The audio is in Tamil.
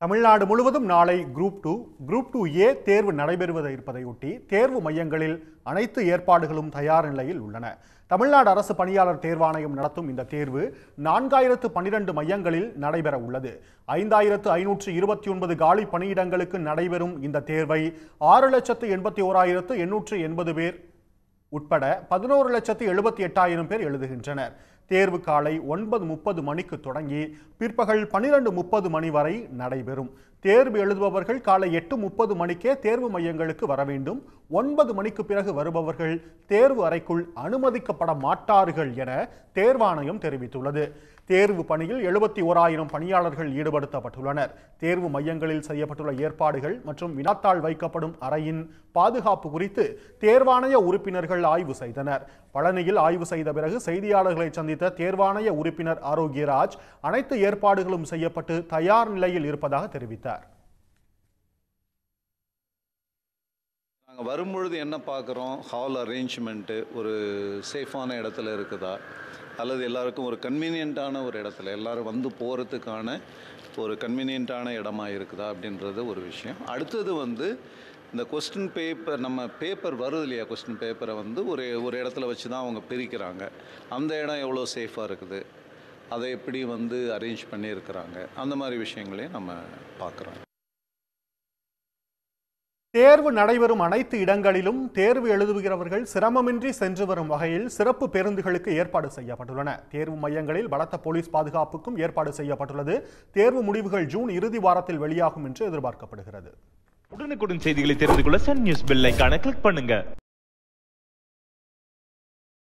தமிழ்நாடு முழுவதும் நாளை group two group two A தேர்வு நடைபெறுவதை இருப்பதையொட்டி தேர்வு மையங்களில் அனைத்து ஏற்பாடுகளும் தயார் நிலையில் உள்ளன தமிழ்நாடு அரசு பணியாளர் தேர்வாணையம் நடத்தும் இந்த தேர்வு நான்காயிரத்து பன்னிரண்டு மையங்களில் நடைபெற உள்ளது ஐந்தாயிரத்து ஐநூற்று இருபத்தி ஒன்பது காலி பணியிடங்களுக்கு நடைபெறும் இந்த தேர்வை ஆறு லட்சத்து எண்பத்தி ஓராயிரத்து எண்ணூற்று எண்பது பேர் உட்பட பதினோரு லட்சத்து எழுபத்தி எட்டாயிரம் பேர் எழுதுகின்றனர் தேர்வு காலை ஒன்பது முப்பது மணிக்கு தொடங்கி பிற்பகல் பன்னிரண்டு முப்பது மணி வரை நடைபெறும் தேர்வு எழுதுபவர்கள் காலை எட்டு முப்பது மணிக்கே தேர்வு மையங்களுக்கு வர வேண்டும் ஒன்பது மணிக்கு பிறகு வருபவர்கள் தேர்வு அறைக்குள் அனுமதிக்கப்பட மாட்டார்கள் என தேர்வாணையம் தெரிவித்துள்ளது தேர்வு பணியில் எழுபத்தி ஓராயிரம் பணியாளர்கள் ஈடுபடுத்தப்பட்டுள்ளனர் தேர்வு மையங்களில் செய்யப்பட்டுள்ள ஏற்பாடுகள் மற்றும் வினாத்தாள் வைக்கப்படும் அறையின் பாதுகாப்பு குறித்து தேர்வாணைய உறுப்பினர்கள் ஆய்வு செய்தனர் பழனியில் ஆய்வு செய்த பிறகு செய்தியாளர்களை சந்தித்த தேர்வாணைய உறுப்பினர் ஆரோக்கியராஜ் அனைத்து ஏற்பாடுகளும் செய்யப்பட்டு தயார் நிலையில் இருப்பதாக தெரிவித்தார் நாங்கள் வரும்பொழுது என்ன பார்க்குறோம் ஹால் அரேஞ்ச்மெண்ட்டு ஒரு சேஃபான இடத்துல இருக்குதா அல்லது எல்லாருக்கும் ஒரு கன்வீனியண்ட்டான ஒரு இடத்துல எல்லாரும் வந்து போகிறதுக்கான ஒரு கன்வீனியண்ட்டான இடமா இருக்குதா அப்படின்றது ஒரு விஷயம் அடுத்தது வந்து இந்த கொஸ்டின் பேப்பர் நம்ம பேப்பர் வருது இல்லையா கொஸ்டின் பேப்பரை வந்து ஒரு ஒரு இடத்துல வச்சு தான் அவங்க பிரிக்கிறாங்க அந்த இடம் எவ்வளோ சேஃபாக இருக்குது அதை எப்படி வந்து அரேஞ்ச் பண்ணியிருக்கிறாங்க அந்த மாதிரி விஷயங்களையும் நம்ம பார்க்குறோம் தேர்வு நடைபெறும் அனைத்து இடங்களிலும் தேர்வு எழுதுகிறவர்கள் சிரமமின்றி சென்று வரும் வகையில் சிறப்பு பேருந்துகளுக்கு ஏற்பாடு செய்யப்பட்டுள்ளன தேர்வு மையங்களில் பலத்த போலீஸ் பாதுகாப்புக்கும் ஏற்பாடு செய்யப்பட்டுள்ளது தேர்வு முடிவுகள் ஜூன் இறுதி வாரத்தில் வெளியாகும் என்று எதிர்பார்க்கப்படுகிறது உடனுக்குடன் செய்திகளை தெரிந்து கொள்ள சன் நியூஸ் பெல் ஐகானை கிளிக் பண்ணுங்க